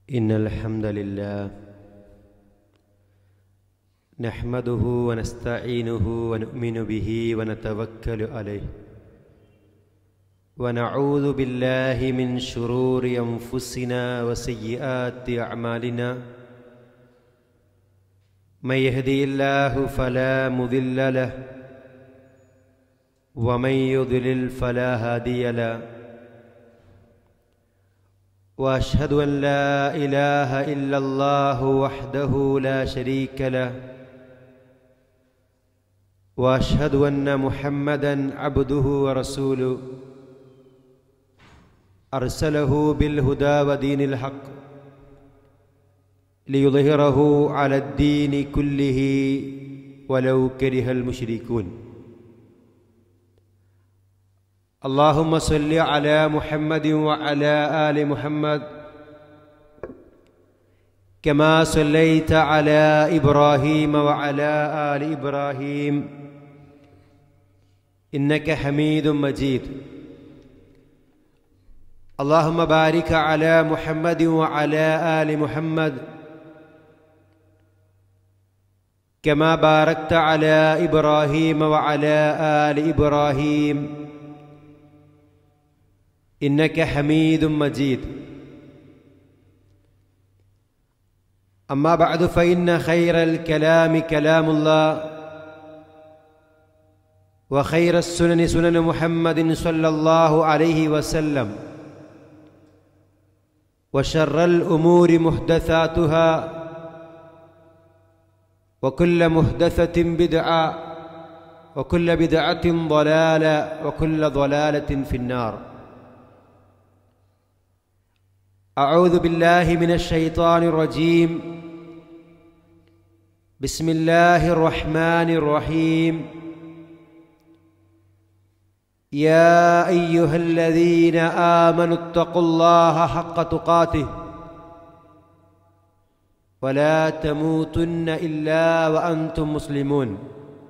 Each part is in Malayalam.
إن الحمد لله نحمده ونستعينه ونؤمن به ونتوكل عليه ونعوذ بالله من شرور أنفسنا وسيئات أعمالنا من يهدي الله فلا مضل له ومن يضلل فلا هادي له واشهد ان لا اله الا الله وحده لا شريك له واشهد ان محمدا عبده ورسوله ارسله بالهدى ودين الحق ليظهره على الدين كله ولو كره المشركون اللهم صل على محمد وعلى ال محمد كما صليت على ابراهيم وعلى ال ابراهيم انك حميد مجيد اللهم بارك على محمد وعلى ال محمد كما باركت على ابراهيم وعلى ال ابراهيم انك حميد مجيد اما بعد فان خير الكلام كلام الله وخير السنن سنن محمد صلى الله عليه وسلم وشر الامور محدثاتها وكل محدثه بدعه وكل بدعه ضلاله وكل ضلاله في النار أعوذ بالله من الشيطان الرجيم بسم الله الرحمن الرحيم يا أيها الذين آمنوا اتقوا الله حق تقاته ولا تموتن إلا وأنتم مسلمون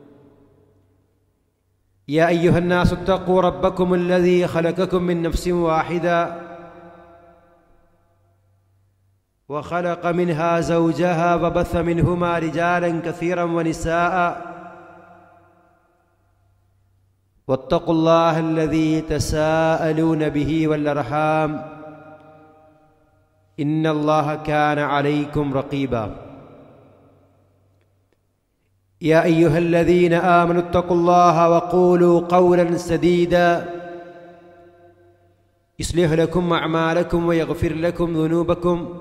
يا أيها الناس اتقوا ربكم الذي خلقكم من نفس واحدة وخلق منها زوجها وبث منهما رجالا كثيرا ونساء واتقوا الله الذي تساءلون به والارحام ان الله كان عليكم رقيبا يا ايها الذين امنوا اتقوا الله وقولوا قولا سديدا يصلح لكم اعمالكم ويغفر لكم ذنوبكم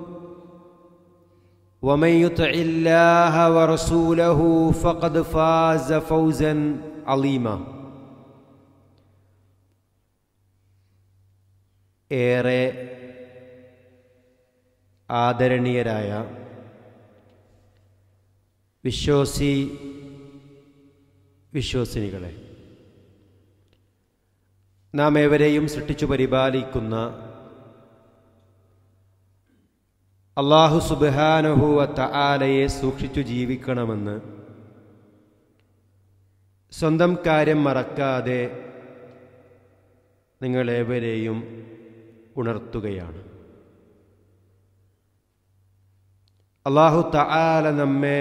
ومن يطع الله ورسوله فقد فاز فوزا عظيما ഏറെ ആദരണീയരായ വിശ്വാസി വിശ്വാസിനികളെ നാം ഏവരെയും സൃഷ്ടിച്ചു പരിപാലിക്കുന്ന അള്ളാഹു സുബാനഹുവ തആലയെ സൂക്ഷിച്ചു ജീവിക്കണമെന്ന് സ്വന്തം കാര്യം മറക്കാതെ നിങ്ങളേവരെയും ഉണർത്തുകയാണ് അള്ളാഹു തആല നമ്മെ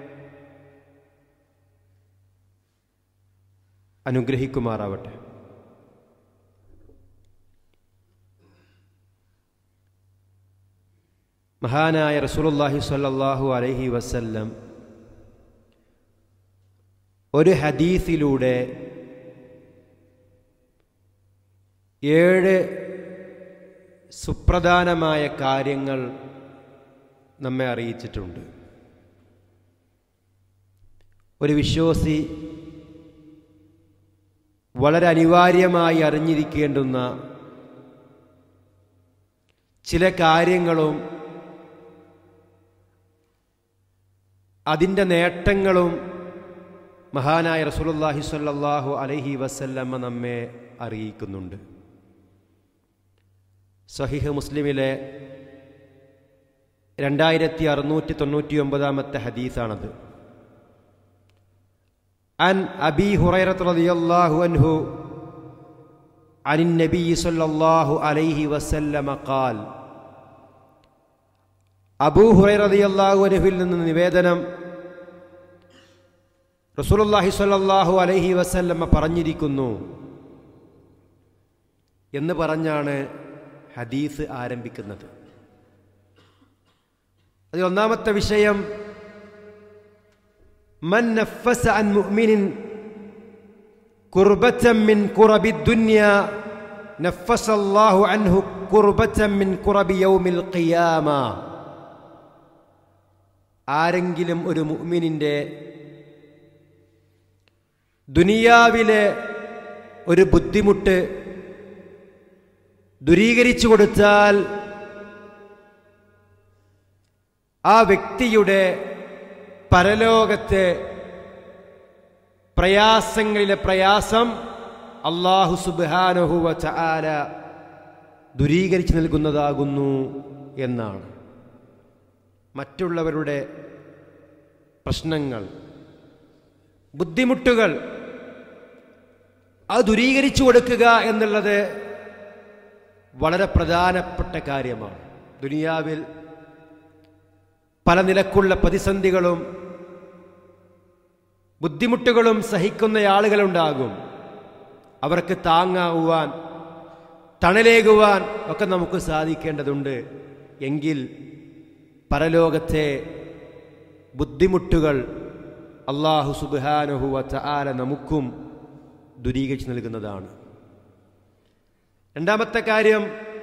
അനുഗ്രഹിക്കുമാറാവട്ടെ മഹാനായ റസൂലുള്ളാഹി സ്വല്ലല്ലാഹു അലൈഹി വസല്ലം ഒരു ഹദീസിലൂടെ ഏഴ് സുപ്രധാനമായ കാര്യങ്ങൾ നമ്മെ അറിയിച്ചിട്ടുണ്ട് ഒരു വിശ്വാസി വളരെ അനിവാര്യമായി അറിഞ്ഞിരിക്കേണ്ടുന്ന ചില കാര്യങ്ങളും അതിൻ്റെ നേട്ടങ്ങളും മഹാനായ റസൂലുള്ളാഹി സ്വല്ലല്ലാഹു അലൈഹി വസല്ലമ്മ നമ്മെ അറിയിക്കുന്നുണ്ട് സഹിഹ് മുസ്ലിമിലെ രണ്ടായിരത്തി അറുന്നൂറ്റി തൊണ്ണൂറ്റി ഒമ്പതാമത്തെ ഹദീസാണത് അൻ അബി ഹുറൈറത്ത് റളിയല്ലാഹു അൻഹു عن النبي صلى الله عليه وسلم قال അബൂ ഹുറൈറതിയല്ലാഹു അനുഹിൽ നിന്ന് നിവേദനം റസൂലുള്ളാഹി സ്വല്ലല്ലാഹു അലൈഹി വസല്ലമ്മ പറഞ്ഞിരിക്കുന്നു എന്ന് പറഞ്ഞാണ് ഹദീസ് ആരംഭിക്കുന്നത് അതിൽ ഒന്നാമത്തെ വിഷയം മൻ നഫസ അൻ മുഅ്മിനിൻ കുർബത്തൻ മിൻ കുറബി ദുനിയ നഫസ അല്ലാഹു അൻഹു കുർബത്തൻ മിൻ കുറബി യൗമിൽ ഖിയാമ ആരെങ്കിലും ഒരു മുഅ്മിനിന്റെ ദുനിയാവിലെ ഒരു ബുദ്ധിമുട്ട് ദുരീകരിച്ചു കൊടുത്താൽ ആ വ്യക്തിയുടെ പരലോകത്തെ പ്രയാസങ്ങളിലെ പ്രയാസം അള്ളാഹു സുബാനഹുവ ചാല ദുരീകരിച്ചു നൽകുന്നതാകുന്നു എന്നാണ് മറ്റുള്ളവരുടെ പ്രശ്നങ്ങൾ ബുദ്ധിമുട്ടുകൾ അത് ദുരീകരിച്ചു കൊടുക്കുക എന്നുള്ളത് വളരെ പ്രധാനപ്പെട്ട കാര്യമാണ് ദുനിയാവിൽ പല നിലക്കുള്ള പ്രതിസന്ധികളും ബുദ്ധിമുട്ടുകളും സഹിക്കുന്ന ആളുകളുണ്ടാകും അവർക്ക് താങ്ങാവുവാൻ തണലേകുവാൻ ഒക്കെ നമുക്ക് സാധിക്കേണ്ടതുണ്ട് എങ്കിൽ പരലോകത്തെ ബുദ്ധിമുട്ടുകൾ അള്ളാഹു സുബാനുഹുവ ചാല നമുക്കും ദുരീകരിച്ച് നൽകുന്നതാണ് രണ്ടാമത്തെ കാര്യം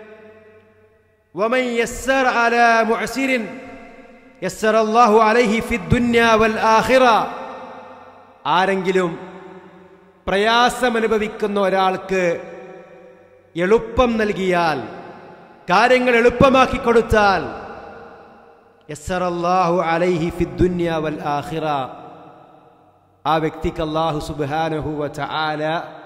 വമൻ യസ്സർ അലാ മുഅസിരിൻ യസ്സർ അല്ലാഹു അലൈഹി ഫിദ്ദുന്യ വൽ ആഖിറ ആരെങ്കിലും പ്രയാസമനുഭവിക്കുന്ന ഒരാൾക്ക് എളുപ്പം നൽകിയാൽ കാര്യങ്ങൾ എളുപ്പമാക്കി കൊടുത്താൽ യസ്സർ അല്ലാഹു അലൈഹി ഫിദ്ദുന്യ വൽ ആഖിറ ആ വ്യക്തിക്ക് അള്ളാഹു സുബാനഹു വ ചാല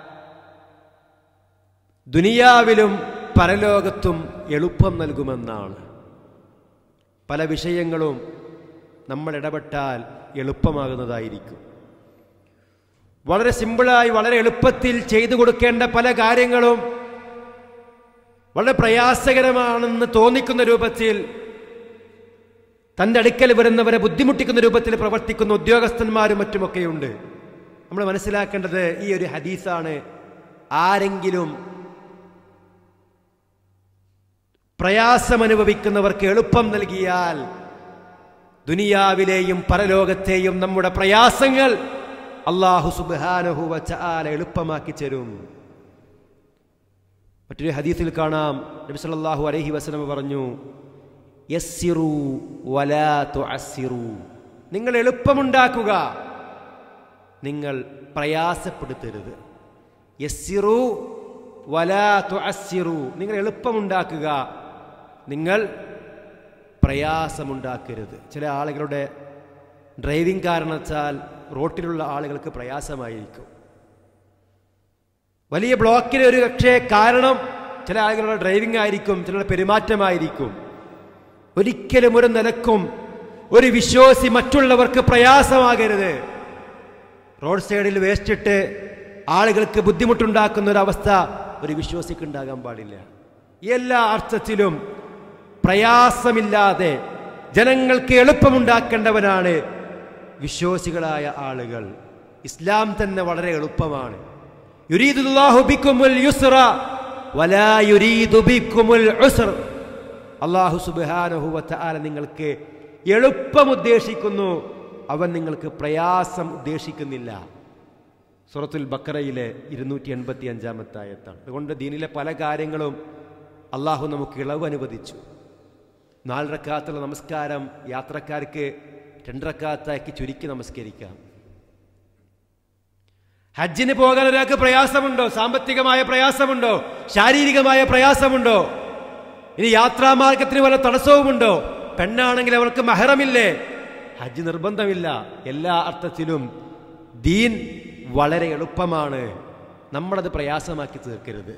ദുനിയാവിലും പരലോകത്തും എളുപ്പം നൽകുമെന്നാണ് പല വിഷയങ്ങളും നമ്മൾ ഇടപെട്ടാൽ എളുപ്പമാകുന്നതായിരിക്കും വളരെ സിമ്പിളായി വളരെ എളുപ്പത്തിൽ ചെയ്തു കൊടുക്കേണ്ട പല കാര്യങ്ങളും വളരെ പ്രയാസകരമാണെന്ന് തോന്നിക്കുന്ന രൂപത്തിൽ തൻ്റെ അടുക്കൽ വരുന്നവരെ ബുദ്ധിമുട്ടിക്കുന്ന രൂപത്തിൽ പ്രവർത്തിക്കുന്ന ഉദ്യോഗസ്ഥന്മാരും മറ്റുമൊക്കെയുണ്ട് നമ്മൾ മനസ്സിലാക്കേണ്ടത് ഈ ഒരു ഹദീസാണ് ആരെങ്കിലും പ്രയാസമനുഭവിക്കുന്നവർക്ക് എളുപ്പം നൽകിയാൽ ദുനിയാവിലെയും പരലോകത്തെയും നമ്മുടെ പ്രയാസങ്ങൾ അള്ളാഹു സുബാനഹുവ ചാല എളുപ്പമാക്കി തരും മറ്റൊരു ഹദീസിൽ കാണാം നബി സല്ലല്ലാഹു അലൈഹി വസല്ലം പറഞ്ഞു യസ്സിറു വലാ തുഅസ്സിറു നിങ്ങൾ എളുപ്പമുണ്ടാക്കുക നിങ്ങൾ പ്രയാസപ്പെടുത്തരുത് യസ്സിറു വലാ തുഅസ്സിറു നിങ്ങൾ എളുപ്പമുണ്ടാക്കുക നിങ്ങൾ പ്രയാസമുണ്ടാക്കരുത് ചില ആളുകളുടെ ഡ്രൈവിംഗ് കാരണത്താൽ റോട്ടിലുള്ള ആളുകൾക്ക് പ്രയാസമായിരിക്കും വലിയ ബ്ലോക്കിന് ഒരു പക്ഷേ കാരണം ചില ആളുകളുടെ ഡ്രൈവിംഗ് ആയിരിക്കും ചിലരുടെ പെരുമാറ്റമായിരിക്കും ഒരിക്കലും ഒരു നിലക്കും ഒരു വിശ്വാസി മറ്റുള്ളവർക്ക് പ്രയാസമാകരുത് റോഡ് സൈഡിൽ വേസ്റ്റ് ഇട്ട് ആളുകൾക്ക് ബുദ്ധിമുട്ടുണ്ടാക്കുന്ന ഒരു അവസ്ഥ ഒരു വിശ്വാസിക്ക് ഉണ്ടാകാൻ പാടില്ല എല്ലാ അർത്ഥത്തിലും പ്രയാസമില്ലാതെ ജനങ്ങൾക്ക് എളുപ്പമുണ്ടാക്കേണ്ടവനാണ് വിശ്വാസികളായ ആളുകൾ ഇസ്ലാം തന്നെ വളരെ എളുപ്പമാണ് യുരീദുല്ലാഹു ബിക്കുമുൽ യുസ്റ വലാ യുരീദു ബിക്കുമുൽ ഉസ്ർ അള്ളാഹു സുബ്ഹാനഹു വതആല നിങ്ങൾക്ക് എളുപ്പം ഉദ്ദേശിക്കുന്നു അവൻ നിങ്ങൾക്ക് പ്രയാസം ഉദ്ദേശിക്കുന്നില്ല സൂറത്തുൽ ബക്കറയിലെ ഇരുന്നൂറ്റി എൺപത്തി അഞ്ചാമത്തെ ആയത്താണ് അതുകൊണ്ട് ദീനിലെ പല കാര്യങ്ങളും അള്ളാഹു നമുക്ക് ഇളവ് അനുവദിച്ചു നാലരക്കാത്തുള്ള നമസ്കാരം യാത്രക്കാർക്ക് രണ്ടരക്കാത്താക്കി ചുരുക്കി നമസ്കരിക്കാം ഹജ്ജിന് പോകാൻ ഒരാൾക്ക് പ്രയാസമുണ്ടോ സാമ്പത്തികമായ പ്രയാസമുണ്ടോ ശാരീരികമായ പ്രയാസമുണ്ടോ ഇനി യാത്രാമാർഗത്തിന് വല്ല തടസ്സവുമുണ്ടോ പെണ്ണാണെങ്കിൽ അവർക്ക് മഹറമില്ലേ ഹജ്ജ് നിർബന്ധമില്ല എല്ലാ അർത്ഥത്തിലും ദീൻ വളരെ എളുപ്പമാണ് നമ്മളത് പ്രയാസമാക്കി തീർക്കരുത്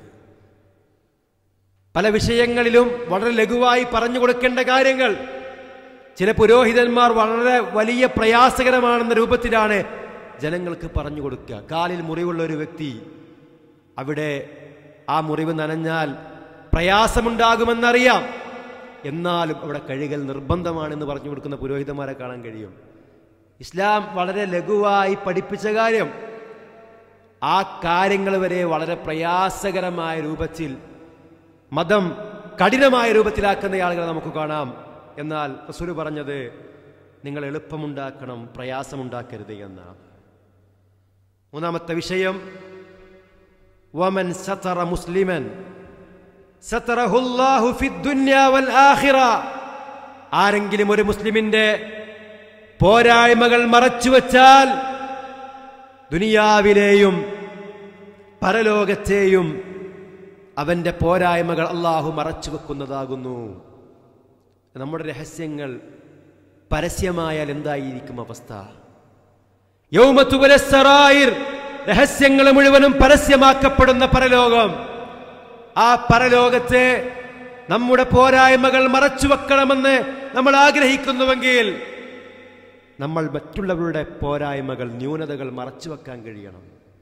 പല വിഷയങ്ങളിലും വളരെ ലഘുവായി പറഞ്ഞു കൊടുക്കേണ്ട കാര്യങ്ങൾ ചില പുരോഹിതന്മാർ വളരെ വലിയ പ്രയാസകരമാണെന്ന രൂപത്തിലാണ് ജനങ്ങൾക്ക് പറഞ്ഞു കൊടുക്കുക കാലിൽ മുറിവുള്ള ഒരു വ്യക്തി അവിടെ ആ മുറിവ് നനഞ്ഞാൽ പ്രയാസമുണ്ടാകുമെന്നറിയാം എന്നാലും അവിടെ കഴുകൽ നിർബന്ധമാണെന്ന് പറഞ്ഞു കൊടുക്കുന്ന പുരോഹിതന്മാരെ കാണാൻ കഴിയും ഇസ്ലാം വളരെ ലഘുവായി പഠിപ്പിച്ച കാര്യം ആ കാര്യങ്ങൾ വരെ വളരെ പ്രയാസകരമായ രൂപത്തിൽ മതം കഠിനമായ രൂപത്തിലാക്കുന്ന ആളുകളെ നമുക്ക് കാണാം എന്നാൽ റസൂല് പറഞ്ഞത് നിങ്ങൾ എളുപ്പമുണ്ടാക്കണം പ്രയാസമുണ്ടാക്കരുത് എന്നാണ് മൂന്നാമത്തെ വിഷയം വമൻ സതറ മുസ്ലിമൻ സതറഹുല്ലാഹു ഫിദ്ദുന്യ വൽ ആഖിറ ആരെങ്കിലും ഒരു മുസ്ലിമിന്റെ പോരായ്മകൾ മറച്ചുവെച്ചാൽ ദുനിയാവിലെയും പരലോകത്തെയും അവന്റെ പോരായ്മകൾ അള്ളാഹു മറച്ചു വെക്കുന്നതാകുന്നു നമ്മുടെ രഹസ്യങ്ങൾ പരസ്യമായാൽ എന്തായിരിക്കും അവസ്ഥ യൗമത്തുവലസ്സറായിർ രഹസ്യങ്ങൾ മുഴുവനും പരസ്യമാക്കപ്പെടുന്ന പരലോകം ആ പരലോകത്തെ നമ്മുടെ പോരായ്മകൾ മറച്ചു വെക്കണമെന്ന് നമ്മൾ ആഗ്രഹിക്കുന്നുവെങ്കിൽ നമ്മൾ മറ്റുള്ളവരുടെ പോരായ്മകൾ ന്യൂനതകൾ മറച്ചു വെക്കാൻ കഴിയണം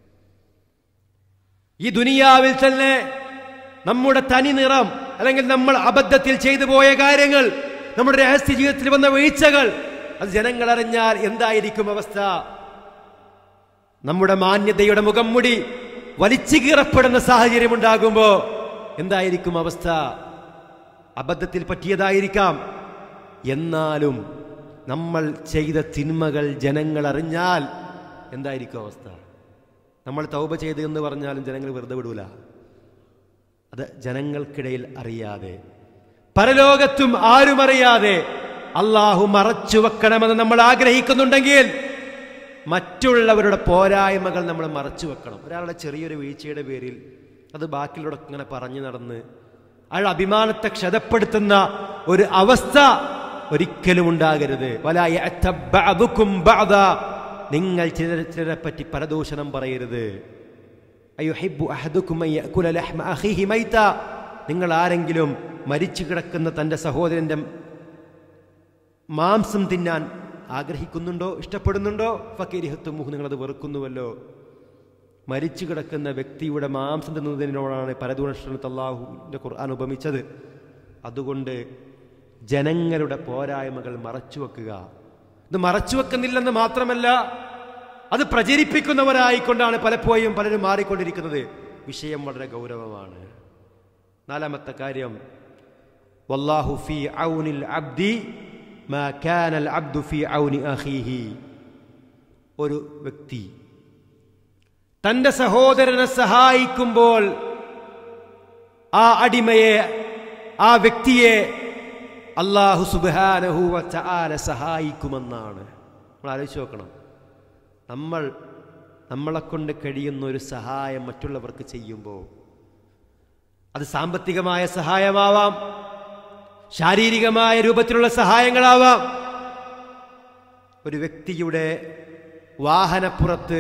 ഈ ദുനിയാവിൽ തന്നെ നമ്മുടെ തനി നിറം അല്ലെങ്കിൽ നമ്മൾ അബദ്ധത്തിൽ ചെയ്തു പോയ കാര്യങ്ങൾ നമ്മുടെ രഹസ്യ ജീവിതത്തിൽ വന്ന വീഴ്ചകൾ അത് ജനങ്ങൾ അറിഞ്ഞാൽ എന്തായിരിക്കും അവസ്ഥ നമ്മുടെ മാന്യതയുടെ മുഖം മുടി വലിച്ചു കീറപ്പെടുന്ന സാഹചര്യം ഉണ്ടാകുമ്പോ എന്തായിരിക്കും അവസ്ഥ അബദ്ധത്തിൽ പറ്റിയതായിരിക്കാം എന്നാലും നമ്മൾ ചെയ്ത തിന്മകൾ ജനങ്ങൾ അറിഞ്ഞാൽ എന്തായിരിക്കും അവസ്ഥ നമ്മൾ തൗബ ചെയ്തു എന്ന് പറഞ്ഞാലും ജനങ്ങൾ വെറുതെ വിടൂല അത് ജനങ്ങൾക്കിടയിൽ അറിയാതെ പരലോകത്തും ആരും അറിയാതെ അള്ളാഹു മറച്ചു വെക്കണമെന്ന് നമ്മൾ ആഗ്രഹിക്കുന്നുണ്ടെങ്കിൽ മറ്റുള്ളവരുടെ പോരായ്മകൾ നമ്മൾ മറച്ചു വെക്കണം ഒരാളുടെ ചെറിയൊരു വീഴ്ചയുടെ പേരിൽ അത് ബാക്കിയുള്ളവർ ഇങ്ങനെ പറഞ്ഞു നടന്ന് അയാൾ അഭിമാനത്തെ ക്ഷതപ്പെടുത്തുന്ന ഒരു അവസ്ഥ ഒരിക്കലും ഉണ്ടാകരുത് വല യഅ്തബഅദുകും ബഅദ. നിങ്ങൾ ചിലരെ ചിലരെ പറ്റി പരദൂഷണം പറയരുത് അയ്യുഹിബ്ബു അഹദുക്കും അൻ യഅകുല ലഹ്മ അഖീഹി മൈത നിങ്ങൾ ആരെങ്കിലും മരിച്ചു കിടക്കുന്ന തൻ്റെ സഹോദരൻ്റെ മാംസം തിന്നാൻ ആഗ്രഹിക്കുന്നുണ്ടോ ഇഷ്ടപ്പെടുന്നുണ്ടോ ഫക്കീരിഹത്തുമുഹ് നിങ്ങളത് വെറുക്കുന്നുവല്ലോ മരിച്ചു കിടക്കുന്ന വ്യക്തിയുടെ മാംസം തിന്നുന്നതിനോടാണ് പരദൂഷണത്ത് അള്ളാഹുവിൻ്റെ ഖുർആൻ ഉപമിച്ചത് അതുകൊണ്ട് ജനങ്ങളുടെ പോരായ്മകൾ മറച്ചു വെക്കുക ഇത് മറച്ചു വെക്കുന്നില്ലെന്ന് മാത്രമല്ല അത് പ്രചരിപ്പിക്കുന്നവരായിക്കൊണ്ടാണ് പലപ്പോഴും പലരും മാറിക്കൊണ്ടിരിക്കുന്നത് വിഷയം വളരെ ഗൗരവമാണ് നാലാമത്തെ കാര്യം വല്ലാഹു ഫി ഔനിൽ അബ്ദി മാ കാനൽ അബ്ദു ഫി ഔനി അഖീഹി ഒരു വ്യക്തി തന്റെ സഹോദരനെ സഹായിക്കുമ്പോൾ ആ അടിമയെ ആ വ്യക്തിയെ അള്ളാഹു സുബാനഹുവ ചാല സഹായിക്കുമെന്നാണ് നമ്മൾ ആലോചിച്ച് നോക്കണം നമ്മൾ നമ്മളെ കൊണ്ട് കഴിയുന്ന ഒരു സഹായം മറ്റുള്ളവർക്ക് ചെയ്യുമ്പോൾ അത് സാമ്പത്തികമായ സഹായമാവാം ശാരീരികമായ രൂപത്തിലുള്ള സഹായങ്ങളാവാം ഒരു വ്യക്തിയുടെ വാഹനപ്പുറത്ത്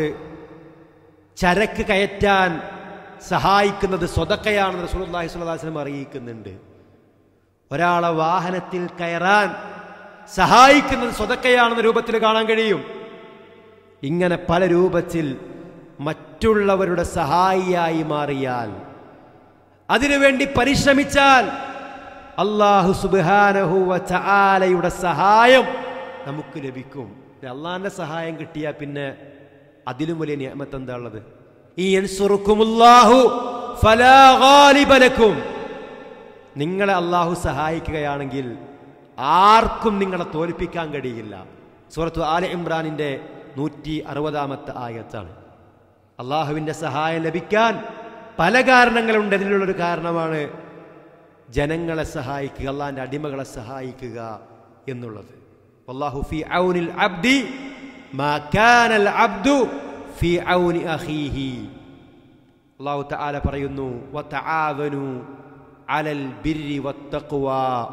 ചരക്ക് കയറ്റാൻ സഹായിക്കുന്നത് സ്വതക്കയാണെന്ന് റസൂലുള്ളാഹി സ്വല്ലല്ലാഹു അലൈഹി വസല്ലം അറിയിക്കുന്നുണ്ട് ഒരാളെ വാഹനത്തിൽ കയറാൻ സഹായിക്കുന്നത് സ്വതക്കയാണെന്ന രൂപത്തിൽ കാണാൻ കഴിയും ഇങ്ങനെ പല രൂപത്തിൽ മറ്റുള്ളവരുടെ സഹായിയായി മാറിയാൽ അതിനുവേണ്ടി പരിശ്രമിച്ചാൽ അള്ളാഹു സുബാനഹുവ ചാലയുടെ സഹായം നമുക്ക് ലഭിക്കും അള്ളാഹിന്റെ സഹായം കിട്ടിയാൽ പിന്നെ അതിലും വലിയ നിയമത്ത് എന്താ ഉള്ളത് ഈ യൻസുറുക്കുമുല്ലാഹു ഫലാ ഗാലിബ ലക്കും നിങ്ങളെ അള്ളാഹു സഹായിക്കുകയാണെങ്കിൽ ആർക്കും നിങ്ങളെ തോൽപ്പിക്കാൻ കഴിയില്ല സൂറത്തു ആല ഇമ്രാനിന്റെ നൂറ്റി അറുപതാമത്തെ ആയത്താണ് അള്ളാഹുവിൻ്റെ സഹായം ലഭിക്കാൻ പല കാരണങ്ങളുണ്ട് അതിലുള്ളൊരു കാരണമാണ് ജനങ്ങളെ സഹായിക്കുക അള്ളാഹിൻ്റെ അടിമകളെ സഹായിക്കുക എന്നുള്ളത് അള്ളാഹു ഫി ഔനിൽ അബ്ദി മാ കാനൽ അബ്ദു ഫി ഔനി അഖീഹി അള്ളാഹു തആല പറയുന്നു വതആവനു അലൽ ബിർരി വത്തഖ്വ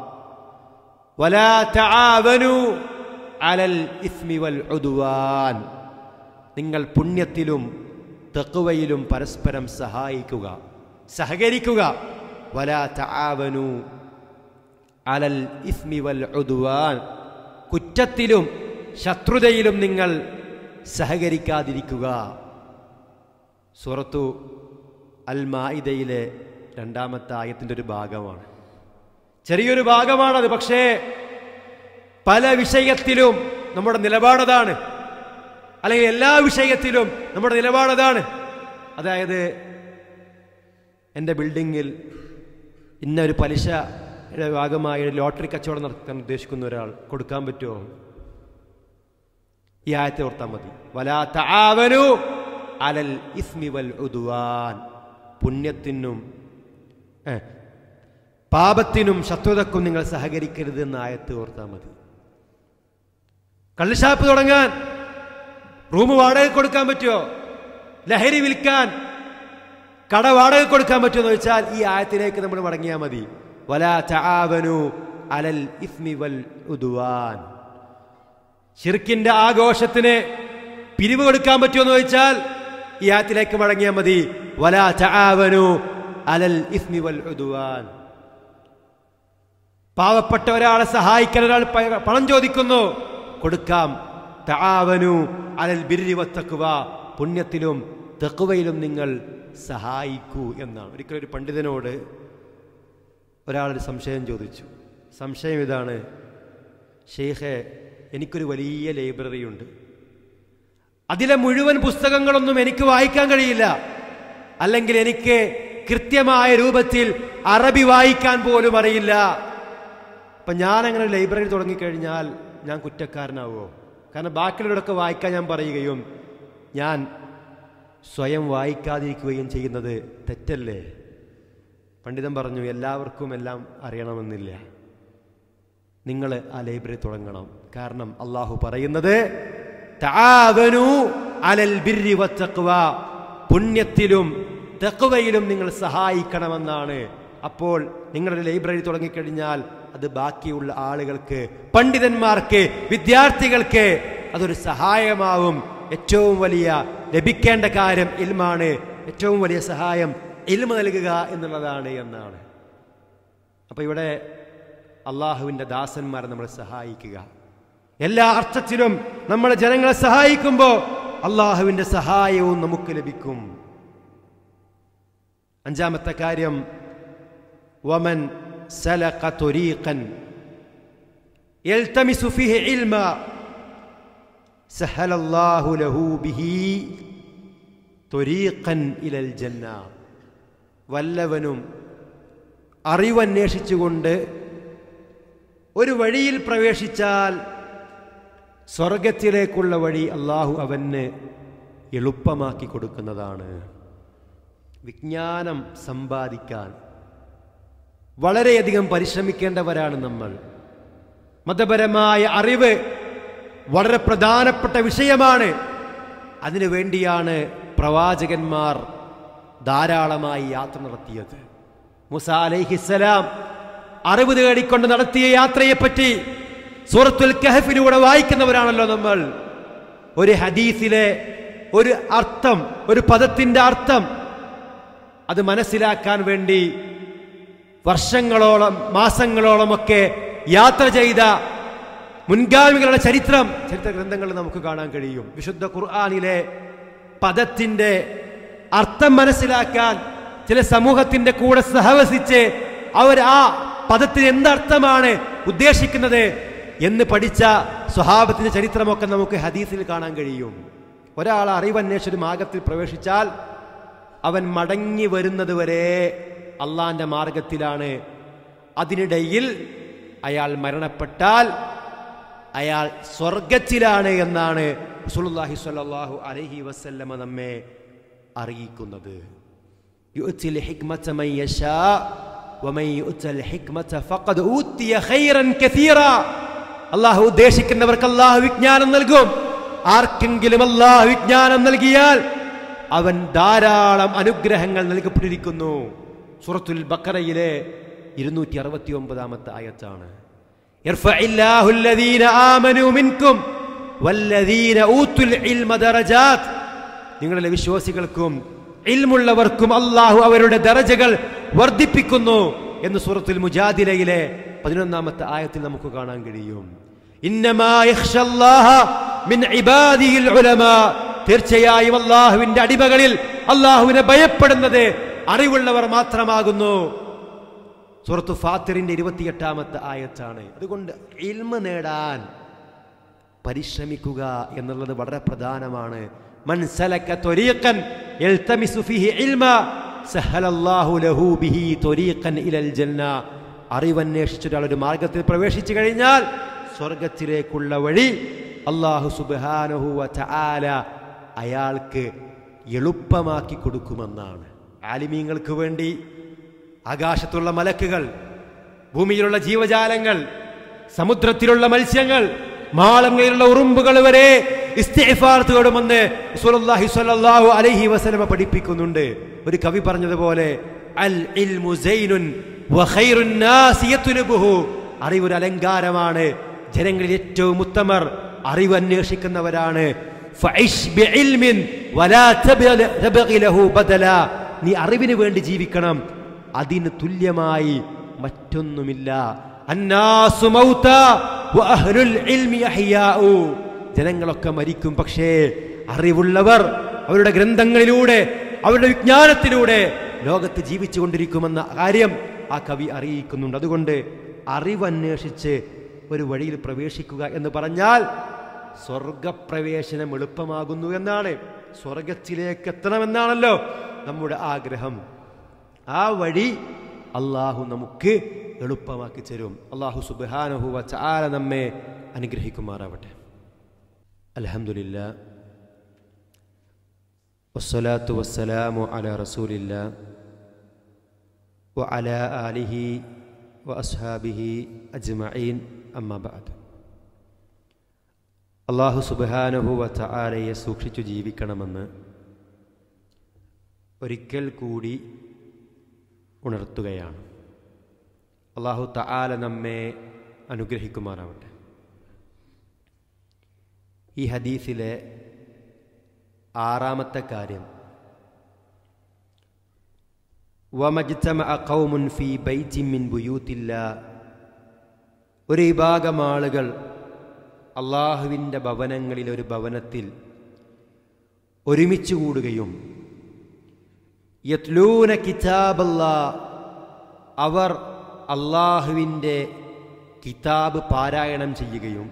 വലാ തആവനു അലൽ ഇസ്മി വൽ ഉദ്വാൻ നിങ്ങൾ പുണ്യത്തിലും തഖ്വയിലും പരസ്പരം സഹായിക്കുക സഹകരിക്കുക വലാ തആവനു അലൽ ഇസ്മി വൽ ഉദ്വാൻ കുറ്റത്തിലും ശത്രുതയിലും നിങ്ങൾ സഹകരിക്കാതിരിക്കുക സൂറത്തു അൽ മായിദയിലെ രണ്ടാമത്തെ ആയത്തിൻ്റെ ഒരു ഭാഗമാണ് ചെറിയൊരു ഭാഗമാണത് പക്ഷേ പല വിഷയത്തിലും നമ്മുടെ നിലപാടതാണ് അല്ലെങ്കിൽ എല്ലാ വിഷയത്തിലും നമ്മുടെ നിലപാടതാണ് അതായത് എൻ്റെ ബിൽഡിങ്ങിൽ ഇന്ന ഒരു പലിശയുടെ ഭാഗമായി ഒരു ലോട്ടറി കച്ചവടം നടത്താൻ ഉദ്ദേശിക്കുന്ന ഒരാൾ കൊടുക്കാൻ പറ്റുമോ ഈ ആയത്തെ ഓർത്താൽ മതി വലാ തആവനു അലൽ ഇസ്മി വൽ ഉദ്വാൻ പുണ്യത്തിനും ഏ, പാപത്തിനും ശത്രുതക്കും നിങ്ങൾ സഹകരിക്കരുത് എന്ന ആയത്ത് ഓർത്താൽ മതി കള്ളുഷാപ്പ് തുടങ്ങാൻ റൂം വാടക കൊടുക്കാൻ പറ്റുമോ ലഹരി വിൽക്കാൻ കട വാടക കൊടുക്കാൻ പറ്റുമോ എന്ന് വെച്ചാൽ ഈ ആയത്തിലേക്ക് നമ്മൾ മടങ്ങിയാൽ മതി വലാ തആവനു അലൽ ഇസ്മി വൽ ഉദ്വാൻ ഷിർക്കിന്റെ ആഘോഷത്തിന് പിരിവ് കൊടുക്കാൻ പറ്റുമെന്ന് ചോദിച്ചാൽ ഈ ആയത്തിലേക്ക് മടങ്ങിയാൽ മതി വലാ തആവനു അലൽ ഇസ്മി വൽ ഉദ്വാൻ പാവപ്പെട്ട ഒരാളെ സഹായിക്കാൻ ഒരാൾ പ- പണം ചോദിക്കുന്നു കൊടുക്കാം തആവനു അലൽ ബിർരി വത്തഖ്വ പുണ്യത്തിലും തെക്കുവയിലും നിങ്ങൾ സഹായിക്കൂ എന്നാണ് ഒരിക്കലും ഒരു പണ്ഡിതനോട് ഒരാളൊരു സംശയം ചോദിച്ചു സംശയം ഇതാണ് ഷെയ്ഖെ എനിക്കൊരു വലിയ ലൈബ്രറി ഉണ്ട് അതിലെ മുഴുവൻ പുസ്തകങ്ങളൊന്നും എനിക്ക് വായിക്കാൻ കഴിയില്ല അല്ലെങ്കിൽ എനിക്ക് കൃത്യമായ രൂപത്തിൽ അറബി വായിക്കാൻ പോലും അറിയില്ല അപ്പൊ ഞാൻ അങ്ങനെ ലൈബ്രറി തുടങ്ങിക്കഴിഞ്ഞാൽ ഞാൻ കുറ്റക്കാരനാവോ കാരണം ബാക്കിയുള്ളവരൊക്കെ വായിക്കാൻ ഞാൻ പറയുകയും ഞാൻ സ്വയം വായിക്കാതിരിക്കുകയും ചെയ്യുന്നത് തെറ്റല്ലേ പണ്ഡിതൻ പറഞ്ഞു എല്ലാവർക്കും എല്ലാം അറിയണമെന്നില്ല നിങ്ങൾ ആ ലൈബ്രറി തുടങ്ങണം കാരണം അള്ളാഹു പറയുന്നത് തആവനു അലൽ ബിർരി വത്തഖ്വ പുണ്യത്തിലും തഖ്വയിലും നിങ്ങൾ സഹായിക്കണമെന്നാണ് അപ്പോൾ നിങ്ങളുടെ ലൈബ്രറി തുടങ്ങിക്കഴിഞ്ഞാൽ അത് ബാക്കിയുള്ള ആളുകൾക്ക് പണ്ഡിതന്മാർക്ക് വിദ്യാർത്ഥികൾക്ക് അതൊരു സഹായമാവും ഏറ്റവും വലിയ ലഭിക്കേണ്ട കാര്യം ഇൽമാണ് ഏറ്റവും വലിയ സഹായം ഇൽമ നൽകുക എന്നുള്ളതാണ് എന്നാണ് അപ്പൊ ഇവിടെ അള്ളാഹുവിൻ്റെ ദാസന്മാരെ നമ്മളെ സഹായിക്കുക എല്ലാ അർത്ഥത്തിലും നമ്മളെ ജനങ്ങളെ സഹായിക്കുമ്പോൾ അള്ളാഹുവിൻ്റെ സഹായവും നമുക്ക് ലഭിക്കും അഞ്ചാമത്തെ കാര്യം വമൻ സലഖ ത്വരീഖൻ യൽതമിസു ഫീഹി ഇൽമ സഹലല്ലാഹു ലഹു ബിഹി ത്വരീഖൻ ഇലൽ ജന്ന വല്ലവനും അറിവന്വേഷിച്ചുകൊണ്ട് ഒരു വഴിയിൽ പ്രവേശിച്ചാൽ സ്വർഗത്തിലേക്കുള്ള വഴി അള്ളാഹു അവന് എളുപ്പമാക്കി കൊടുക്കുന്നതാണ് വിജ്ഞാനം സമ്പാദിക്കാൻ വളരെയധികം പരിശ്രമിക്കേണ്ടവരാണ് നമ്മൾ മതപരമായ അറിവ് വളരെ പ്രധാനപ്പെട്ട വിഷയമാണ് അതിനു വേണ്ടിയാണ് പ്രവാചകന്മാർ ധാരാളമായി യാത്ര നടത്തിയത് മുസ അലൈഹിസ്സലാം അറിവ് തേടിക്കൊണ്ട് നടത്തിയ യാത്രയെപ്പറ്റി സൂറത്തുൽ കഹഫിലൂടെ വായിക്കുന്നവരാണല്ലോ നമ്മൾ ഒരു ഹദീസിലെ ഒരു അർത്ഥം ഒരു പദത്തിന്റെ അർത്ഥം അത് മനസ്സിലാക്കാൻ വേണ്ടി വർഷങ്ങളോളം മാസങ്ങളോളമൊക്കെ യാത്ര ചെയ്ത മുൻഗാമികളുടെ ചരിത്രം ചരിത്ര ഗ്രന്ഥങ്ങളിൽ നമുക്ക് കാണാൻ കഴിയും വിശുദ്ധ ഖുർആാനിലെ പദത്തിന്റെ അർത്ഥം മനസ്സിലാക്കാൻ ചില സമൂഹത്തിന്റെ കൂടെ സഹവസിച്ച് അവർ ആ പദത്തിന് എന്തർത്ഥമാണ് ഉദ്ദേശിക്കുന്നത് എന്ന് പഠിച്ച സ്വഭാവത്തിന്റെ ചരിത്രമൊക്കെ നമുക്ക് ഹദീസിൽ കാണാൻ കഴിയും ഒരാൾ അറിവന്വേഷിച്ച് ഒരു മാർഗത്തിൽ പ്രവേശിച്ചാൽ അവൻ മടങ്ങി വരുന്നത് വരെ അള്ളാന്റെ മാർഗത്തിലാണ് അതിനിടയിൽ അയാൾ മരണപ്പെട്ടാൽ അയാൾ സ്വർഗത്തിലാണ് എന്നാണ് റസൂലുള്ളാഹി സ്വല്ലല്ലാഹു അലൈഹി വസല്ലമ നമ്മെ അറിയിക്കുന്നത് യുഅ്തിൽ ഹിക്മത മൻ യശാ വമൻ യുഅ്തൽ ഹിക്മത ഫഖദ് ഊതിയ ഖൈറൻ കസീറ അല്ലാഹു ഉദ്ദേശിക്കുന്നവർക്ക് അല്ലാഹു വിജ്ഞാനം നൽകും ആർക്കെങ്കിലും അല്ലാഹു വിജ്ഞാനം നൽകിയാൽ അവൻ ധാരാളം അനുഗ്രഹങ്ങൾ നൽകപ്പെട്ടിരിക്കുന്നു സൂറത്തുൽ ബക്കറയിലെ ഇരുന്നൂറ്റി അറുപത്തി ഒമ്പതാമത്തെ ആയത്താണ് يرفع الله الذين آمنوا منكم والذين أوتوا العلم درجات നിങ്ങളിലെ വിശ്വാസികൾക്കും ഇൽമുള്ളവർക്കും അള്ളാഹു അവരുടെ ദറജകൾ വർദ്ധിപ്പിക്കുന്നു എന്ന് സൂറത്തുൽ മുജാദിലയിലെ പതിനൊന്നാമത്തെ ആയത്തിൽ നമുക്ക് കാണാൻ കഴിയും ഇന്നമാ യഖ്ഷല്ലാഹ മിൻ ഇബാദിഹിൽ ഉലമാ തീർച്ചയായും അള്ളാഹുവിന്റെ അടിമകളിൽ അള്ളാഹുവിനെ ഭയപ്പെടുന്നത് അറിവുള്ളവർ മാത്രമാകുന്നു സുഹൃത്ത് ഫാത്തിറിന്റെ ഇരുപത്തിയെട്ടാമത്തെ ആയത്താണ് അതുകൊണ്ട് ഇൽമ നേടാൻ പരിശ്രമിക്കുക എന്നുള്ളത് വളരെ പ്രധാനമാണ് മൻ സലക ത്വരീഖൻ യൽതമിസു ഫീഹി ഇൽമ സഹലല്ലാഹു ലഹു ബിഹി ത്വരീഖൻ ഇലൽ ജന്ന അറിവന്വേഷിച്ച ഒരാൾ ഒരു മാർഗത്തിൽ പ്രവേശിച്ചു കഴിഞ്ഞാൽ സ്വർഗത്തിലേക്കുള്ള വഴി അള്ളാഹു സുബ്ഹാനഹു വ തആല അയാൾക്ക് എളുപ്പമാക്കി കൊടുക്കുമെന്നാണ് ആലിമീങ്ങൾക്ക് വേണ്ടി ആകാശത്തുള്ള മലക്കുകൾ ഭൂമിയിലുള്ള ജീവജാലങ്ങൾ സമുദ്രത്തിലുള്ള മത്സ്യങ്ങൾ മാളങ്ങളിലുള്ള ഉറുമ്പുകൾ വരെ ഇസ്തിഗ്ഫാർ തേടുമെന്ന് റസൂലുള്ളാഹി സ്വല്ലല്ലാഹു അലൈഹി വസല്ലമ പഠിപ്പിക്കുന്നുണ്ട് ഒരു കവി പറഞ്ഞതുപോലെ അൽ ഇൽമു സൈനുൻ വഖൈറുൻ നാസി യത്ലുബുഹു അറിവ് ഒരു അലങ്കാരമാണ് ജനങ്ങളിൽ ഏറ്റവും ഉത്തമർ അറിവ് അന്വേഷിക്കുന്നവരാണ് ഫഇശ് ബിഇൽമിൻ വലാ തബ്ഗി തബ്ഗി ലഹു ബദല നീ അറിവിന് വേണ്ടി ജീവിക്കണം അതിന് തുല്യമായി മറ്റൊന്നുമില്ല അന്നാസു മൗതാ വഅഹ്ലുൽ ഇൽമി അഹ്യാഉ ജനങ്ങളൊക്കെ മരിക്കും പക്ഷേ അറിവുള്ളവർ അവരുടെ ഗ്രന്ഥങ്ങളിലൂടെ അവരുടെ വിജ്ഞാനത്തിലൂടെ ലോകത്ത് ജീവിച്ചു കൊണ്ടിരിക്കുമെന്ന കാര്യം ആ കവി അറിയിക്കുന്നുണ്ട് അതുകൊണ്ട് അറിവന്വേഷിച്ച് ഒരു വഴിയിൽ പ്രവേശിക്കുക എന്ന് പറഞ്ഞാൽ സ്വർഗപ്രവേശനം എളുപ്പമാകുന്നു എന്നാണ് സ്വർഗത്തിലേക്ക് എത്തണമെന്നാണല്ലോ നമ്മുടെ ആഗ്രഹം ആ വഴി അള്ളാഹു നമുക്ക് എളുപ്പമാക്കി തരും അള്ളാഹു സുബാനഹുവ ചാല നമ്മെ അനുഗ്രഹിക്കുമാറാവട്ടെ അലഹമുല്ല വസ്സലാത്തു വസ്സലാമു അല റസൂലില്ല വ അല ആലിഹി വ അസ്ഹാബിഹി അജ്മഈൻ അമ്മ ബഅദ് അള്ളാഹു സുബാനഹുവ ചാലയെ സൂക്ഷിച്ചു ജീവിക്കണമെന്ന് ഒരിക്കൽ കൂടി ഉണർത്തുകയാണ് അള്ളാഹു തആല നമ്മെ അനുഗ്രഹിക്കുമാറാവട്ടെ ഈ ഹദീസിലെ ആറാമത്തെ കാര്യം വമജ്തമഅ ഖൗമുൻ ഫീ ബൈത്തിൻ മിൻ ബുയൂത്തില്ല ഒരു വിഭാഗം ആളുകൾ അള്ളാഹുവിൻ്റെ ഭവനങ്ങളിൽ ഒരു ഭവനത്തിൽ ഒരുമിച്ച് കൂടുകയും യത്ലൂന കിതാബല്ല അവർ അള്ളാഹുവിൻ്റെ കിതാബ് പാരായണം ചെയ്യുകയും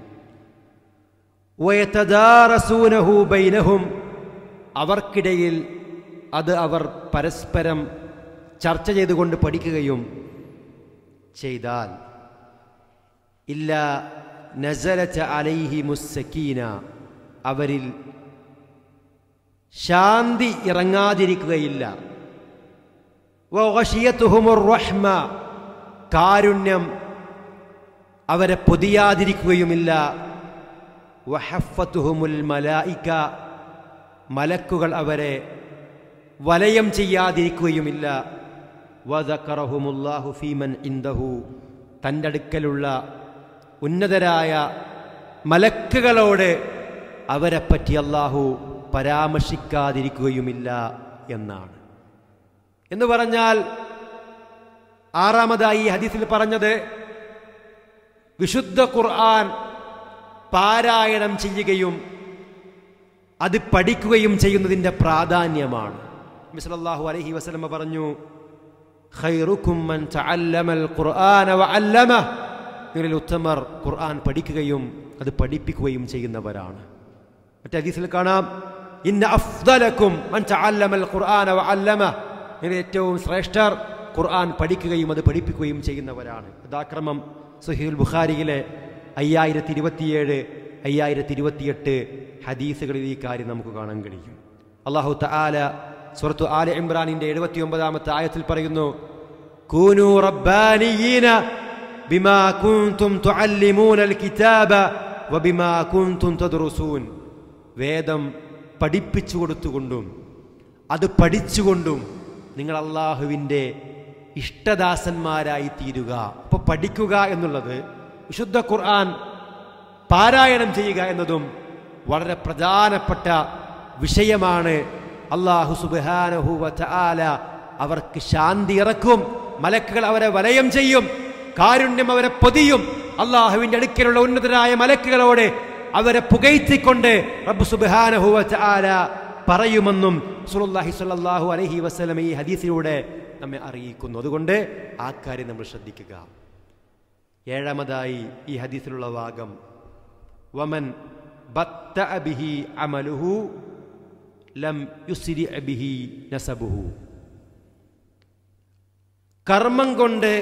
വയതദാറസൂനഹു ബൈനഹും അവർക്കിടയിൽ അത് അവർ പരസ്പരം ചർച്ച ചെയ്തുകൊണ്ട് പഠിക്കുകയും ചെയ്താൽ ഇല്ല നസലച്ച അലൈഹി മുസ്സക്കീന അവരിൽ ശാന്തി ഇറങ്ങാതിരിക്കുകയില്ല വഗശിയത്തുഹുമുർ റഹ്മ കാരുണ്യം അവരെ പൊതിയാതിരിക്കുകയുമില്ല വഹഫത്തുഹുമുൽ മലായിക്ക മലക്കുകൾ അവരെ വലയം ചെയ്യാതിരിക്കുകയുമില്ല വദക്കറഹുമുല്ലാഹു ഫീമൻ ഇന്ദഹു തൻ്റെ അടുക്കലുള്ള ഉന്നതരായ മലക്കുകളോട് അവരെപ്പറ്റി അള്ളാഹു പരാമർശിക്കാതിരിക്കുകയുമില്ല എന്നാണ് എന്ന് പറഞ്ഞാൽ ആറാമതായി ഈ ഹദീസിൽ പറഞ്ഞത് വിശുദ്ധ ഖുർആൻ പാരായണം ചെയ്യുകയും അത് പഠിക്കുകയും ചെയ്യുന്നതിൻ്റെ പ്രാധാന്യമാണ് മിസലല്ലാഹു അലൈഹി വസല്ലമ പറഞ്ഞു ഖൈറുക്കും മൻ തഅല്ലമൽ ഖുർആന വഅല്ലമ നിങ്ങളിൽ ഉത്തമർ ഖുർആൻ പഠിക്കുകയും അത് പഠിപ്പിക്കുകയും ചെയ്യുന്നവരാണ് മറ്റേ ഹദീസിൽ കാണാം ഇന്ന അഫ്ദലക്കും മൻ തഅല്ലമൽ ഖുർആന വഅല്ലമ നിങ്ങളിൽ ഏറ്റവും ശ്രേഷ്ഠർ ഖുർആൻ പഠിക്കുകയും അത് പഠിപ്പിക്കുകയും ചെയ്യുന്നവരാണ് യഥാക്രമം സുഹീൽ ബുഖാരിയിലെ അയ്യായിരത്തി ഇരുപത്തിയേഴ് അയ്യായിരത്തി ഇരുപത്തിയെട്ട് ഹദീസുകളിൽ ഈ കാര്യം നമുക്ക് കാണാൻ കഴിയും അള്ളാഹു തആല സുറത്തു ആല ഇമ്രാനിന്റെ എഴുപത്തി ഒമ്പതാമത്തെ ആയത്തിൽ പറയുന്നു കൂനു റബ്ബാനിയീന ബിമാ കുൻതും തുഅല്ലിമൂനൽ കിതാബ വബിമാ കുൻതും തദ്റുസൂൻ വേദം പഠിപ്പിച്ചു കൊടുത്തുകൊണ്ടും അത് പഠിച്ചുകൊണ്ടും നിങ്ങൾ അള്ളാഹുവിൻ്റെ ഇഷ്ടദാസന്മാരായി തീരുക അപ്പോൾ പഠിക്കുക എന്നുള്ളത് വിശുദ്ധ ഖുർആൻ പാരായണം ചെയ്യുക എന്നതും വളരെ പ്രധാനപ്പെട്ട വിഷയമാണ് അള്ളാഹു സുബാനഹുവ ആല അവർക്ക് ശാന്തി ഇറക്കും മലക്കുകൾ അവരെ വലയം ചെയ്യും കാരുണ്യം അവരെ പൊതിയും അള്ളാഹുവിന്റെ അടുക്കലുള്ള ഉന്നതരായ മലക്കുകളോട് അവരെ പുകഴ്ത്തിക്കൊണ്ട് റബ്ബ് സുബാനഹുവ ആല പറയുമെന്നും സുലുല്ലാഹി സ്വല്ലല്ലാഹു അലൈഹി വസല്ലം ഈ ഹദീസിലൂടെ നമ്മെ അറിയിക്കുന്നു അതുകൊണ്ട് ആ കാര്യം നമ്മൾ ശ്രദ്ധിക്കുക ഏഴാമതായി ഈ ഹദീസിലുള്ള ഭാഗം വമൻ ബത്തഅ ബിഹി അമലുഹു ലം യുസ്രി ബിഹി നസബുഹു കർമ്മം കൊണ്ട്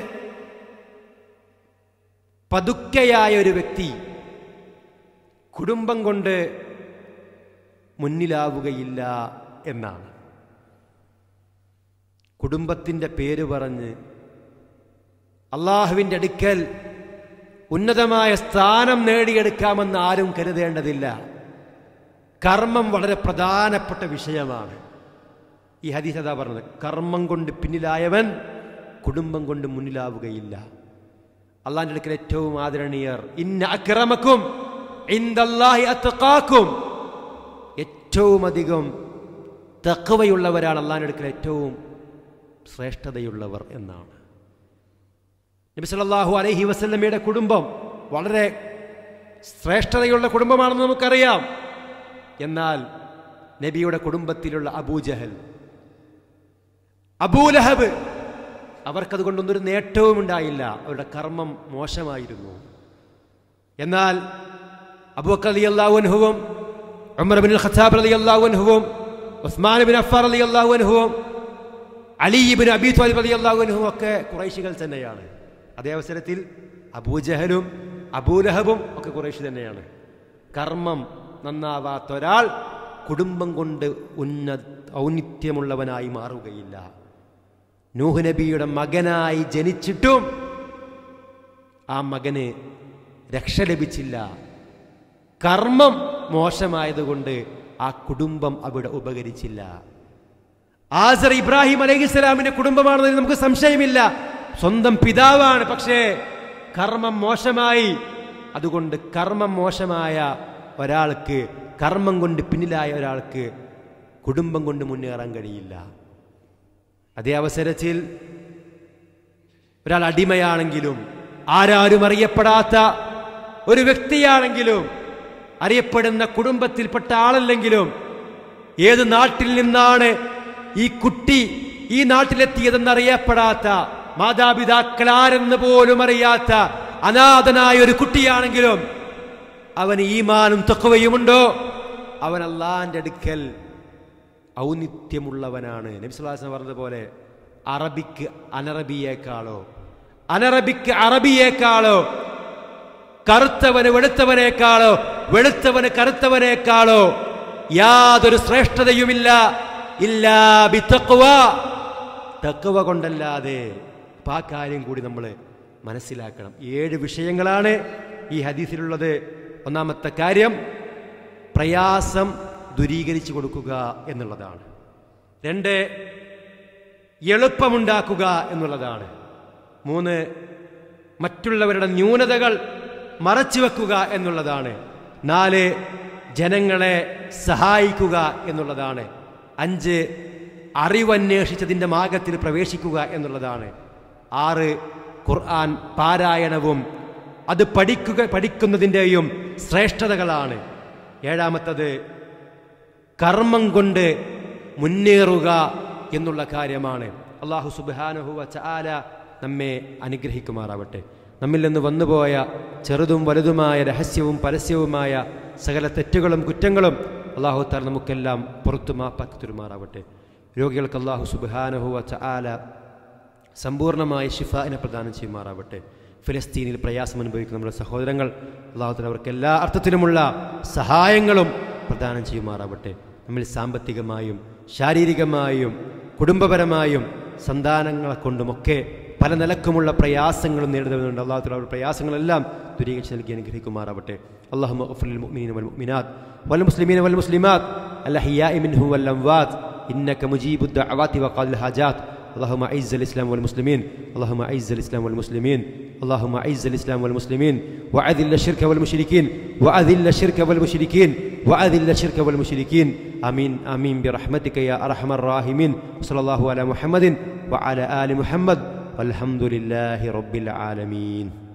പതുക്കെയായ ഒരു വ്യക്തി കുടുംബം കൊണ്ട് മുന്നിലാവുകയില്ല എന്നാണ് കുടുംബത്തിൻ്റെ പേര് പറഞ്ഞ് അള്ളാഹുവിൻ്റെ അടുക്കൽ ഉന്നതമായ സ്ഥാനം നേടിയെടുക്കാമെന്ന് ആരും കരുതേണ്ടതില്ല കർമ്മം വളരെ പ്രധാനപ്പെട്ട വിഷയമാണ് ഈ ഹദീസ് അതാ പറഞ്ഞത് കർമ്മം കൊണ്ട് പിന്നിലായവൻ കുടുംബം കൊണ്ട് മുന്നിലാവുകയില്ല അള്ളാഹിൻ്റെ അടുക്കൽ ഏറ്റവും ആദരണീയർ ഇന്ന അക്രമക്കും ഇന്ദല്ലാഹി അത്തഖാക്കും ഏറ്റവും അധികം തക്കവയുള്ളവരാണ് അള്ളാഹിൻ്റെ അടുക്കൽ ഏറ്റവും ശ്രേഷ്ഠതയുള്ളവർ എന്നാണ് നബി സല്ലല്ലാഹു അലൈഹി വസല്ലമയുടെ കുടുംബം വളരെ ശ്രേഷ്ഠതയുള്ള കുടുംബമാണെന്ന് നമുക്കറിയാം എന്നാൽ നബിയുടെ കുടുംബത്തിലുള്ള അബൂജഹൽ അബൂലഹബ് അവർക്കതുകൊണ്ടൊന്നും ഒരു നേട്ടവും ഉണ്ടായില്ല അവരുടെ കർമ്മം മോശമായിരുന്നു എന്നാൽ അബൂബക്കർ അലി അള്ളാഹുൻഹുവും ഉമർ ബിൻ ഖത്താബ് അലി അള്ളാഹുൻഹുവും ഉസ്മാൻ ബിൻ അഫാർ അലി അള്ളാഹുൻഹുവും അലി ബിൻ അബി ത്വാലിബ് അലി അള്ളാഹുൻഹുവും ഒക്കെ കുറേശികൾ തന്നെയാണ് അതേ അവസരത്തിൽ അബൂജഹലും അബൂലഹബും ഒക്കെ കുറേശി തന്നെയാണ് കർമ്മം നന്നാവാത്ത ഒരാൾ കുടുംബം കൊണ്ട് ഉന്ന ഔന്നിത്യമുള്ളവനായി മാറുകയില്ല നൂഹ് നബിയുടെ മകനായി ജനിച്ചിട്ടും ആ മകന് രക്ഷ ലഭിച്ചില്ല കർമ്മം മോശമായതുകൊണ്ട് ആ കുടുംബം അവിടെ ഉപകരിച്ചില്ല ആസർ ഇബ്രാഹിം അലൈഹിസ്സലാമിന്റെ കുടുംബമാണെന്നതിൽ നമുക്ക് സംശയമില്ല സ്വന്തം പിതാവാണ് പക്ഷേ കർമ്മം മോശമായി അതുകൊണ്ട് കർമ്മം മോശമായ ഒരാൾക്ക് കർമ്മം കൊണ്ട് പിന്നിലായ ഒരാൾക്ക് കുടുംബം കൊണ്ട് മുന്നേറാൻ കഴിയില്ല അതേ അവസരത്തിൽ ഒരാൾ അടിമയാണെങ്കിലും ആരാരും അറിയപ്പെടാത്ത ഒരു വ്യക്തിയാണെങ്കിലും അറിയപ്പെടുന്ന കുടുംബത്തിൽപ്പെട്ട ആളല്ലെങ്കിലും ഏത് നാട്ടിൽ നിന്നാണ് ഈ കുട്ടി ഈ നാട്ടിലെത്തിയതെന്നറിയപ്പെടാത്ത മാതാപിതാക്കളാരെന്ന് പോലും അറിയാത്ത അനാഥനായ ഒരു കുട്ടിയാണെങ്കിലും അവന് ഈമാനും തൊക്കവയുമുണ്ടോ അവൻ അള്ളാന്റെ അടുക്കൽ ഔന്നിത്യമുള്ളവനാണ് നബിസ്വലാസം പറഞ്ഞതുപോലെ അറബിക്ക് അനറബിയേക്കാളോ അനറബിക്ക് അറബിയേക്കാളോ കറുത്തവന് വെളുത്തവനേക്കാളോ വെളുത്തവന് കറുത്തവനേക്കാളോ യാതൊരു ശ്രേഷ്ഠതയുമില്ല ഇല്ലാ ബിത്തക്കുവ തക്കുവ കൊണ്ടല്ലാതെ അപ്പം ആ കാര്യം കൂടി നമ്മൾ മനസ്സിലാക്കണം ഏഴ് വിഷയങ്ങളാണ് ഈ ഹദീസിലുള്ളത് ഒന്നാമത്തെ കാര്യം പ്രയാസം ദൂരീകരിച്ചു കൊടുക്കുക എന്നുള്ളതാണ് രണ്ട് എളുപ്പമുണ്ടാക്കുക എന്നുള്ളതാണ് മൂന്ന് മറ്റുള്ളവരുടെ ന്യൂനതകൾ മറച്ചു വെക്കുക എന്നുള്ളതാണ് നാല് ജനങ്ങളെ സഹായിക്കുക എന്നുള്ളതാണ് അഞ്ച് അറിവന്വേഷിച്ചതിൻ്റെ മാർഗത്തിൽ പ്രവേശിക്കുക എന്നുള്ളതാണ് ആറ് ഖുർആൻ പാരായണവും അത് പഠിക്കുക പഠിക്കുന്നതിൻ്റെയും ശ്രേഷ്ഠതകളാണ് ഏഴാമത്തത് കർമ്മം കൊണ്ട് മുന്നേറുക എന്നുള്ള കാര്യമാണ് അള്ളാഹു സുബാനുഹുവ ചാല നമ്മെ അനുഗ്രഹിക്കുമാറാവട്ടെ നമ്മിൽ നിന്ന് വന്നുപോയ ചെറുതും വലുതുമായ രഹസ്യവും പരസ്യവുമായ സകല തെറ്റുകളും കുറ്റങ്ങളും അള്ളാഹു താൽ നമുക്കെല്ലാം പുറത്തു മാപ്പാക്കി രോഗികൾക്ക് അള്ളാഹു സുബാനുഹുവ ചാല സമ്പൂർണ്ണമായ ഷിഫാനെ പ്രദാനം ചെയ്യുമാറാവട്ടെ ഫിലസ്തീനിൽ പ്രയാസം അനുഭവിക്കുന്ന നമ്മുടെ സഹോദരങ്ങൾ അള്ളാഹുത്തല അവർക്ക് എല്ലാ അർത്ഥത്തിലുമുള്ള സഹായങ്ങളും പ്രദാനം ചെയ്യുമാറാവട്ടെ നമ്മൾ സാമ്പത്തികമായും ശാരീരികമായും കുടുംബപരമായും സന്താനങ്ങളെ കൊണ്ടുമൊക്കെ പല നിലക്കുമുള്ള പ്രയാസങ്ങളും നേരിടുന്നുണ്ട് അള്ളാഹുത്തല അവരുടെ പ്രയാസങ്ങളെല്ലാം ദുരീകരിച്ച് നൽകി അനുഗ്രഹിക്കുമാറാവട്ടെ അള്ളാഹു മുഅ്മിനീന വൽ മുഅ്മിനാത്ത് വൽ മുസ്ലിമീന വൽ മുസ്ലിമാത്ത് അൽഹയ്യാഇ മിൻഹു വൽ അംവാത്ത് إنك مجيب الدعوات وقال الحاجات اللهم أعز الإسلام والمسلمين اللهم أعز الإسلام والمسلمين اللهم أعز الإسلام والمسلمين وأذل الشرك والمشركين وأذل الشرك والمشركين وأذل الشرك والمشركين آمين آمين برحمتك يا أرحم الراحمين صلى الله على محمد وعلى آل محمد والحمد لله رب العالمين